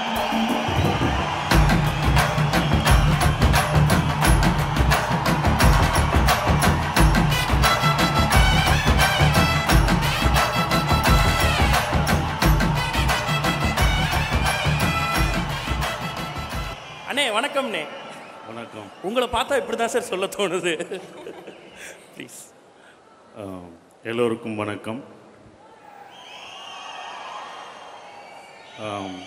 அண்ணே வணக்கம்ண்ணே வணக்கம் உங்களை பார்த்தா இப்படி தான் சார் சொல்ல தோணுது ப்ளீஸ் ஆம், எல்லோருக்கும் வணக்கம் ஆம்,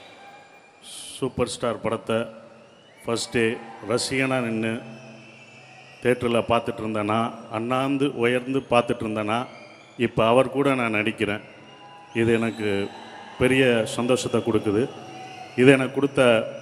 சூப்பர் ஸ்டார் படத்தை ஃபஸ்ட் டே ரசிகனாக நின்று தேட்டரில் பார்த்துட்டு இருந்தேனா அண்ணாந்து உயர்ந்து பார்த்துட்டு இருந்தேனா இப்போ அவர் கூட நான் நடிக்கிறேன் இது எனக்கு பெரிய சந்தோஷத்தை கொடுக்குது இது எனக்கு கொடுத்த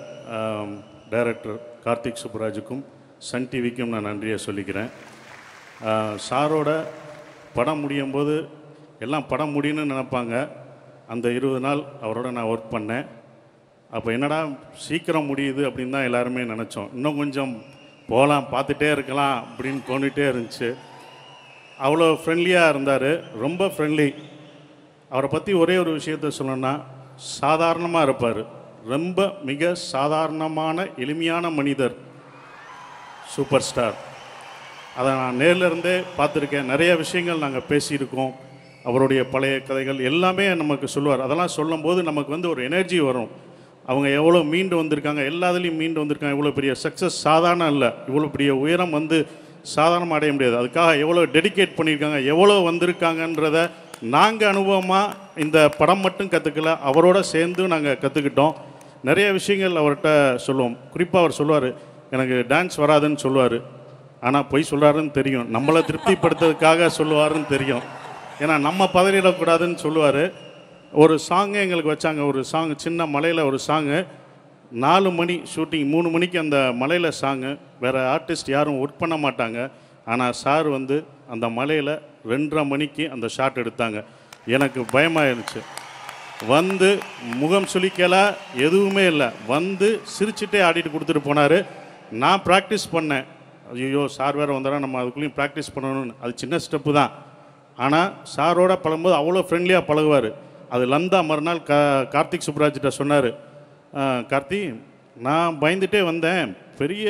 டைரக்டர் கார்த்திக் சுப்புராஜுக்கும் சன் டிவிக்கும் நான் நன்றியை சொல்லிக்கிறேன் ஆஹ், சாரோட படம் முடியும் போது எல்லாம் படம் முடியும்னு நினைப்பாங்க அந்த இருபது நாள் அவரோட நான் ஒர்க் பண்ணேன் அப்போ என்னடா சீக்கிரம் முடியுது அப்படின்னு தான் எல்லாருமே நினச்சோம் இன்னும் கொஞ்சம் போகலாம் பார்த்துட்டே இருக்கலாம் அப்படின்னு தோணிட்டே இருந்துச்சு அவ்வளோ ஃப்ரெண்ட்லியாக இருந்தார் ரொம்ப ஃப்ரெண்ட்லி அவரை பற்றி ஒரே ஒரு விஷயத்த சொல்லணும்னா சாதாரணமாக இருப்பார் ரொம்ப மிக சாதாரணமான எளிமையான மனிதர் சூப்பர் ஸ்டார் அதை நான் நேர்ல இருந்தே பார்த்துருக்கேன் நிறைய விஷயங்கள் நாங்கள் பேசியிருக்கோம் அவருடைய பழைய கதைகள் எல்லாமே நமக்கு சொல்லுவார் அதெல்லாம் சொல்லும்போது நமக்கு வந்து ஒரு எனர்ஜி வரும் அவங்க எவ்வளோ மீண்டு வந்திருக்காங்க எல்லாத்துலேயும் மீண்டு வந்திருக்காங்க இவ்வளோ பெரிய சக்ஸஸ் சாதாரணம் இல்லை இவ்வளோ பெரிய உயரம் வந்து சாதாரணமாக அடைய முடியாது அதுக்காக எவ்வளோ டெடிகேட் பண்ணியிருக்காங்க எவ்வளோ வந்திருக்காங்கன்றத நாங்கள் அனுபவமாக இந்த படம் மட்டும் கற்றுக்கல அவரோட சேர்ந்து நாங்கள் கற்றுக்கிட்டோம் நிறைய விஷயங்கள் அவர்கிட்ட சொல்லுவோம் குறிப்பாக அவர் சொல்லுவார் எனக்கு டான்ஸ் வராதுன்னு சொல்லுவார் ஆனால் பொய் சொல்கிறாருன்னு தெரியும் நம்மளை திருப்திப்படுத்துறதுக்காக சொல்லுவாருன்னு தெரியும் ஏன்னா நம்ம பதறிடக்கூடாதுன்னு சொல்லுவார் ஒரு சாங்கு எங்களுக்கு வச்சாங்க ஒரு சாங் சின்ன மலையில் ஒரு சாங்கு நாலு மணி ஷூட்டிங் மூணு மணிக்கு அந்த மலையில் சாங்கு வேறு ஆர்டிஸ்ட் யாரும் ஒர்க் பண்ண மாட்டாங்க ஆனால் சார் வந்து அந்த மலையில் ரெண்டரை மணிக்கு அந்த ஷாட் எடுத்தாங்க எனக்கு பயமாயிருச்சு வந்து முகம் சுளிக்கல எதுவுமே இல்லை வந்து சிரிச்சுட்டே ஆடிட்டு கொடுத்துட்டு போனார் நான் ப்ராக்டிஸ் பண்ணேன் ஐயோ சார் வேறு வந்தாரா நம்ம அதுக்குள்ளேயும் ப்ராக்டிஸ் பண்ணணும்னு அது சின்ன ஸ்டெப்பு தான் ஆனால் சாரோட பழகும்போது அவ்வளோ ஃப்ரெண்ட்லியாக பழகுவார் அது லந்தா மறுநாள் கா கார்த்திக் சுப்ராஜ்கிட்ட சொன்னார் கார்த்தி நான் பயந்துட்டே வந்தேன் பெரிய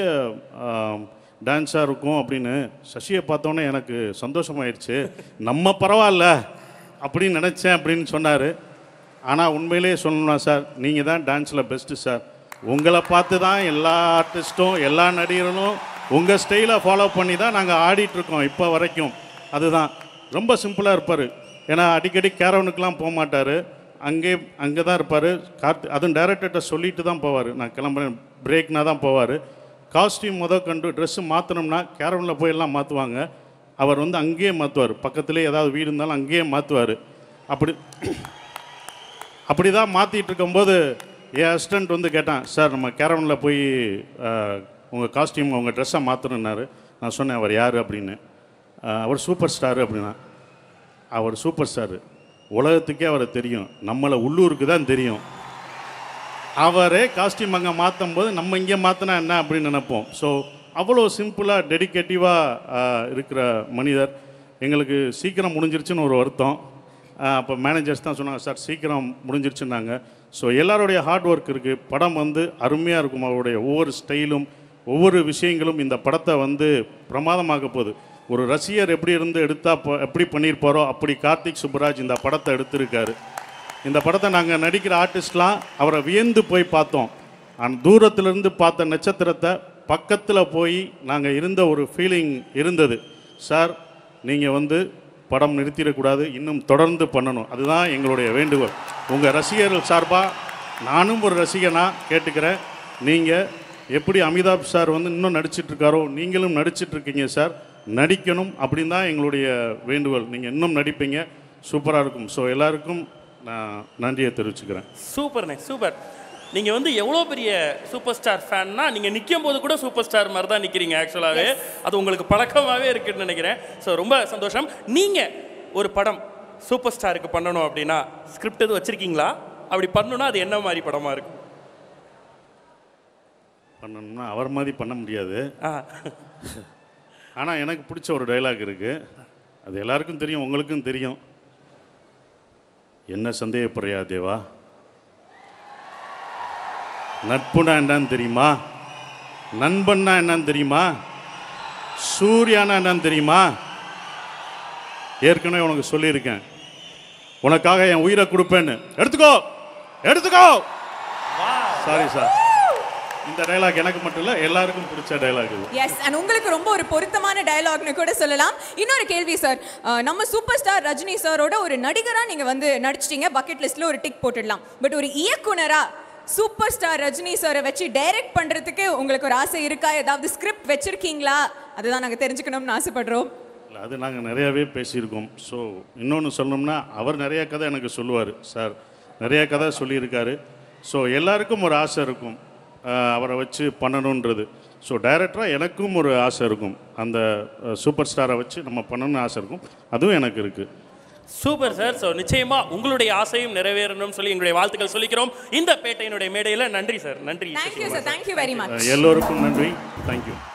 டான்ஸாக இருக்கும் அப்படின்னு சசியை பார்த்தோன்னே எனக்கு சந்தோஷமாயிடுச்சு நம்ம பரவாயில்ல அப்படின்னு நினச்சேன் அப்படின்னு சொன்னார் ஆனால் உண்மையிலேயே சொல்லணும்னா சார் நீங்கள் தான் டான்ஸில் பெஸ்ட்டு சார் உங்களை பார்த்து தான் எல்லா ஆர்டிஸ்ட்டும் எல்லா நடிகர்களும் உங்கள் ஸ்டைலை ஃபாலோ பண்ணி தான் நாங்கள் ஆடிட்டுருக்கோம் இப்போ வரைக்கும் அதுதான் ரொம்ப சிம்பிளாக இருப்பார் ஏன்னா அடிக்கடி கேரவனுக்கெலாம் போக மாட்டார் அங்கே அங்கே தான் இருப்பார் கார்த்தி அதுவும் டேரக்டர்கிட்ட சொல்லிட்டு தான் போவார் நான் கிளம்புறேன் பிரேக்னா தான் போவார் காஸ்டியூம் முத கண்டு ட்ரெஸ்ஸு மாற்றணும்னா கேரவனில் போய் எல்லாம் மாற்றுவாங்க அவர் வந்து அங்கேயே மாற்றுவார் பக்கத்துலேயே ஏதாவது வீடு இருந்தாலும் அங்கேயே மாற்றுவார் அப்படி அப்படி தான் மாற்றிட்டு இருக்கும்போது என் அசிஸ்டண்ட் வந்து கேட்டான் சார் நம்ம கேரவனில் போய் உங்கள் காஸ்டியூம் உங்கள் ட்ரெஸ்ஸை மாற்றணுன்னாரு நான் சொன்னேன் அவர் யார் அப்படின்னு அஹ், அவர் சூப்பர் ஸ்டார் அப்படின்னா அவர் சூப்பர் ஸ்டார் உலகத்துக்கே அவரை தெரியும் நம்மளை உள்ளூருக்கு தான் தெரியும் அவரே காஸ்டியூம் அங்கே மாற்றும் போது நம்ம இங்கே மாற்றினா என்ன அப்படின்னு நினைப்போம் ஸோ அவ்வளோ சிம்பிளாக டெடிக்கேட்டிவாக இருக்கிற மனிதர் எங்களுக்கு சீக்கிரம் முடிஞ்சிருச்சுன்னு ஒரு வருத்தம் அப்போ மேனேஜர்ஸ் தான் சொன்னாங்க சார் சீக்கிரம் முடிஞ்சிருச்சுன்னாங்க ஸோ எல்லாருடைய ஹார்ட் ஒர்க் இருக்குது படம் வந்து அருமையாக இருக்கும் அவருடைய ஒவ்வொரு ஸ்டைலும் ஒவ்வொரு விஷயங்களும் இந்த படத்தை வந்து பிரமாதமாக்க போகுது ஒரு ரசிகர் எப்படி இருந்து எடுத்தா போ- எப்படி பண்ணியிருப்பாரோ அப்படி கார்த்திக் சுப்புராஜ் இந்த படத்தை எடுத்திருக்காரு இந்த படத்தை நாங்கள் நடிக்கிற ஆர்டிஸ்ட்லாம் அவரை வியந்து போய் பார்த்தோம் அந்த தூரத்திலிருந்து பார்த்த நட்சத்திரத்தை பக்கத்தில் போய் நாங்கள் இருந்த ஒரு ஃபீலிங் இருந்தது சார் நீங்கள் வந்து படம் நிறுத்திடக்கூடாது இன்னும் தொடர்ந்து பண்ணணும் அதுதான் எங்களுடைய வேண்டுகோள் உங்கள் ரசிகர்கள் சார்பாக நானும் ஒரு ரசிகனாக கேட்டுக்கிறேன் நீங்கள் எப்படி அமிதாப் சார் வந்து இன்னும் நடிச்சிட்டு இருக்காரோ நீங்களும் நடிச்சிட்டு இருக்கீங்க சார் நடிக்கணும் அப்படின்னு தான் எங்களுடைய வேண்டுகோள் நீங்கள் இன்னும் நடிப்பீங்க சூப்பராக இருக்கும் ஸோ எல்லாருக்கும் நான் நன்றியை தெரிவிச்சுக்கிறேன் சூப்பர்ண்ணே சூப்பர் நீங்கள் வந்து எவ்வளோ பெரிய சூப்பர் ஸ்டார் ஃபேன்னா நீங்கள் நிற்கும் போது கூட சூப்பர் ஸ்டார் மாதிரி தான் நிற்கிறீங்க ஆக்சுவலாகவே அது உங்களுக்கு பழக்கமாகவே இருக்குன்னு நினைக்கிறேன் ஸோ ரொம்ப சந்தோஷம் நீங்கள் ஒரு படம் சூப்பர் ஸ்டாருக்கு பண்ணணும் அப்படின்னா ஸ்கிரிப்ட் எதுவும் வச்சுருக்கீங்களா அப்படி பண்ணணும்னா அது என்ன மாதிரி படமாக இருக்கும் பண்ணணும்னா அவர் மாதிரி பண்ண முடியாது ஆ ஆனால் எனக்கு பிடிச்ச ஒரு டைலாக் இருக்குது அது எல்லாருக்கும் தெரியும் உங்களுக்கும் தெரியும் என்ன சந்தேகப்படுறியா தேவா நட்புனா என்னன்னு தெரியுமா நண்பன்னா என்னன்னு தெரியுமா சூர்யானா என்னன்னு தெரியுமா ஏற்கனவே உனக்கு சொல்லியிருக்கேன் உனக்காக என் உயிரை கொடுப்பேன்னு எடுத்துக்கோ எடுத்துக்கோ சாரி சார் இந்த டைலாக் எனக்கு மட்டும் இல்லை எல்லாருக்கும் பிடிச்ச டைலாக் இது எஸ் அண்ட் உங்களுக்கு ரொம்ப ஒரு பொருத்தமான டயலாக்னு கூட சொல்லலாம் இன்னொரு கேள்வி சார் நம்ம சூப்பர் ஸ்டார் ரஜினி சாரோட ஒரு நடிகரா நீங்க வந்து நடிச்சிட்டீங்க பக்கெட் லிஸ்ட்ல ஒரு டிக் போட்டுடலாம் பட் ஒரு இயக்குனரா சூப்பர் ஸ்டார் ரஜினி சாரை வச்சு டைரக்ட் பண்றதுக்கு உங்களுக்கு ஒரு ஆசை இருக்கா ஏதாவது ஸ்கிரிப்ட் வச்சிருக்கீங்களா அதுதான் நாங்க தெரிஞ்சுக்கணும்னு ஆசைப்படுறோம் இல்ல, அது நாங்கள் நிறையாவே பேசியிருக்கோம் ஸோ இன்னொன்று சொல்லணும்னா அவர் நிறைய கதை எனக்கு சொல்லுவார் சார் நிறைய கதை சொல்லியிருக்காரு ஸோ எல்லாருக்கும் ஒரு ஆசை இருக்கும் ஆஹ் அவரை வச்சு பண்ணணுன்றது ஸோ டைரக்டராக எனக்கும் ஒரு ஆசை இருக்கும் அந்த சூப்பர் ஸ்டாரை வச்சு நம்ம பண்ணணும்னு ஆசை இருக்கும் அதுவும் எனக்கு இருக்குது சூப்பர் சார் ஸோ நிச்சயமா உங்களுடைய ஆசையும் நிறைவேறணும்னு சொல்லி எங்களுடைய வாழ்த்துக்கள் சொல்லிக்கிறோம் இந்த பேட்டையினுடைய மேடையில் நன்றி சார் நன்றி thank you sir thank you very much எல்லோருக்கும் நன்றி தேங்க்யூ